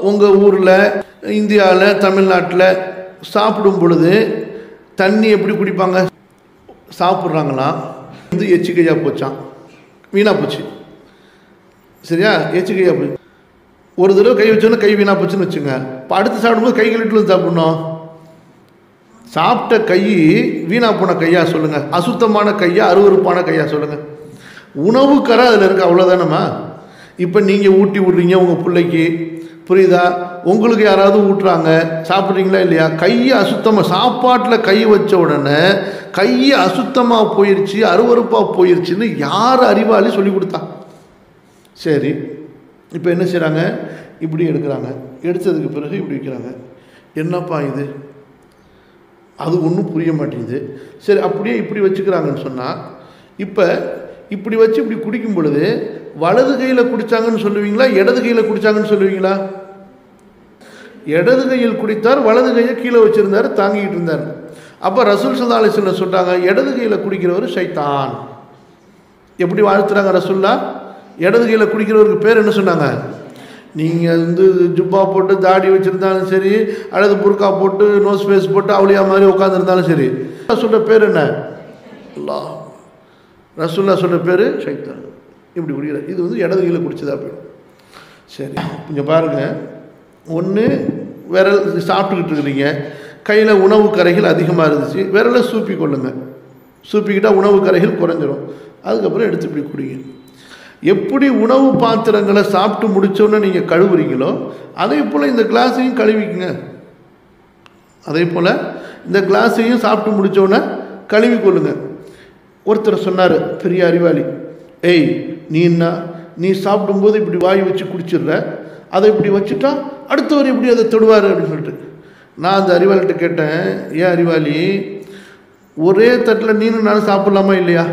உங்கள் ஊரில் இந்தியாவில் தமிழ்நாட்டில் சாப்பிடும் பொழுது தண்ணி எப்படி குடிப்பாங்க சாப்பிட்றாங்களாம் வந்து எச்சிக்கையாக போச்சான் வீணாக போச்சு சரியா எச்சிக்கையாக போச்சு ஒரு தடவை கை வச்சோன்னா கை வீணாக போச்சுன்னு வச்சுங்க இப்போ அடுத்து சாப்பிடும்போது கை கழுவிட்டு வந்து சாப்பிடணும் சாப்பிட்ட கை வீணா போன கையா சொல்லுங்க அசுத்தமான கையா அருவருப்பான கையா சொல்லுங்க உணவு கரை அதில் இருக்கு அவ்வளோதானம்மா இப்போ நீங்கள் ஊட்டி விட்றீங்க உங்கள் பிள்ளைக்கு புரியுதா உங்களுக்கு யாராவது ஊட்டுறாங்க சாப்பிட்றீங்களா இல்லையா கையை அசுத்தமாக சாப்பாட்டில் கை வச்ச உடனே கையை அசுத்தமாக போயிருச்சு அருவருப்பாக போயிருச்சுன்னு யார் அறிவாளி சொல்லி கொடுத்தா சரி இப்போ என்ன செய்கிறாங்க இப்படி எடுக்கிறாங்க எடுத்ததுக்கு பிறகு இப்படி வைக்கிறாங்க என்னப்பா இது அது ஒன்றும் புரிய மாட்டேங்குது சரி அப்படியே இப்படி வச்சுக்கிறாங்கன்னு சொன்னால் இப்போ இப்படி வச்சு இப்படி குடிக்கும் பொழுது வலது கையில் குடித்தாங்கன்னு சொல்லுவீங்களா இடது கையில் குடித்தாங்கன்னு சொல்லுவீங்களா இடது கையில் குடித்தார் வலது கையை கீழே வச்சுருந்தார் தாங்கிட்டு இருந்தார் அப்போ ரசூல் சல்லா அலிஸ்ல சொல்கிறாங்க இடது கையில் குடிக்கிறவர் ஷைத்தான் எப்படி வாழ்த்துறாங்க ரசூல்லா இடது கையில் குடிக்கிறவருக்கு பேர் என்ன சொன்னாங்க நீங்கள் வந்து ஜுப்பா போட்டு தாடி வச்சுருந்தாலும் சரி அல்லது புர்கா போட்டு நோஸ் ஃபேஸ் போட்டு அவளியா மாதிரி உட்காந்துருந்தாலும் சரி சொல்கிற பேர் என்ன அல்லாஹ் ரசூல்லா சொல்கிற பேர் ஷைத்தான் இப்படி குடிக்கிற இது வந்து இடது கையில் குடிச்சதா போயிடும் சரி இங்கே பாருங்கள் ஒன்று விரல் சாப்பிட்டுக்கிட்டு இருக்கிறீங்க கையில் உணவு கரைகள் அதிகமாக இருந்துச்சு விரலை சூப்பி கொள்ளுங்க சூப்பிக்கிட்டால் உணவு கரைகள் குறைஞ்சிரும் அதுக்கப்புறம் எடுத்து இப்படி குடிங்க எப்படி உணவு பாத்திரங்களை சாப்பிட்டு முடிச்சோன்னு நீங்கள் கழுவுறீங்களோ அதே போல் இந்த கிளாஸையும் கழுவிக்குங்க அதே போல் இந்த கிளாஸையும் சாப்பிட்டு முடித்தோன்னே கழுவி கொள்ளுங்க ஒருத்தர் சொன்னார் பெரிய அறிவாளி ஏய் நீ என்ன நீ சாப்பிடும்போது இப்படி வாய் வச்சு குடிச்சிடுற அதை இப்படி வச்சுட்டா அடுத்தவர் எப்படி அதை தொடுவார் அப்படின்னு சொல்லிட்டு நான் அந்த அறிவாளிகிட்ட கேட்டேன் ஏன் அறிவாளி ஒரே தட்டில் நீனும் நானும் சாப்பிட்லாமா இல்லையா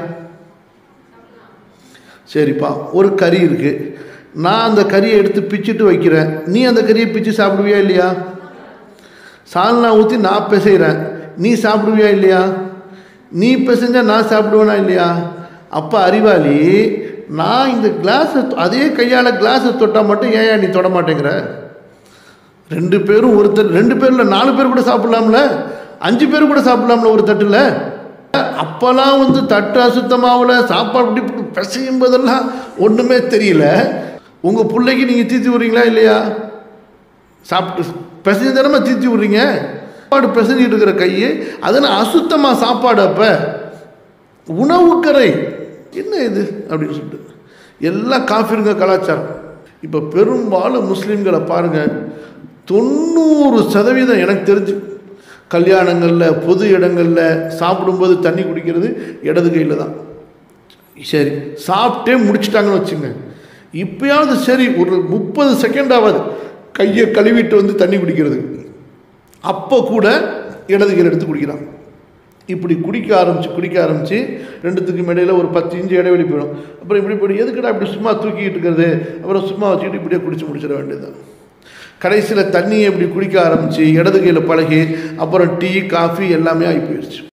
சரிப்பா ஒரு கறி இருக்குது நான் அந்த கறியை எடுத்து பிச்சுட்டு வைக்கிறேன் நீ அந்த கறியை பிச்சு சாப்பிடுவியா இல்லையா சால்னா ஊற்றி நான் பிசைகிறேன் நீ சாப்பிடுவியா இல்லையா நீ பிசைஞ்சா நான் சாப்பிடுவேனா இல்லையா அப்போ அறிவாளி நான் இந்த கிளாஸை அதே கையால் கிளாஸை தொட்டால் மட்டும் ஏன் நீ தொட மாட்டேங்கிற ரெண்டு பேரும் ஒருத்தர் ரெண்டு பேரில் நாலு பேர் கூட சாப்பிடலாம்ல அஞ்சு பேர் கூட சாப்பிடலாம்ல ஒரு தட்டில் அப்போல்லாம் வந்து தட்டு அசுத்தமாகல சாப்பாடு இப்படி இப்படி பிசையும் போதெல்லாம் ஒன்றுமே தெரியல உங்கள் பிள்ளைக்கு நீங்கள் தீத்தி விட்றீங்களா இல்லையா சாப்பிட்டு பிசைஞ்சு தானே தீத்தி விட்றீங்க சாப்பாடு பிசைஞ்சிட்டு இருக்கிற கையை அதனால் அசுத்தமாக சாப்பாடு அப்போ உணவுக்கரை என்ன இது அப்படின்னு சொல்லிட்டு எல்லாம் காஃபிருங்க கலாச்சாரம் இப்போ பெரும்பாலும் முஸ்லீம்களை பாருங்கள் தொண்ணூறு சதவீதம் எனக்கு தெரிஞ்சு கல்யாணங்களில் பொது இடங்களில் சாப்பிடும்போது தண்ணி குடிக்கிறது இடது கையில் தான் சரி சாப்பிட்டே முடிச்சிட்டாங்கன்னு வச்சுங்க இப்போயாவது சரி ஒரு முப்பது செகண்டாவது கையை கழுவிட்டு வந்து தண்ணி குடிக்கிறது அப்போ கூட இடது கையில் எடுத்து குடிக்கிறான் இப்படி குடிக்க ஆரம்பிச்சு குடிக்க ஆரம்பிச்சு ரெண்டுத்துக்கும் இடையில ஒரு பத்து இன்ச்சு இடைவெளி போயிடும் அப்புறம் இப்படி போய் எதுக்குடா இப்படி சும்மா தூக்கிட்டு இருக்கிறது அப்புறம் சும்மா வச்சுக்கிட்டு இப்படியே குடிச்சு முடிச்சிட வேண்டியதுதான் கடைசியில் தண்ணியை இப்படி குடிக்க ஆரம்பித்து இடது கையில் பழகி அப்புறம் டீ காஃபி எல்லாமே ஆகி போயிடுச்சு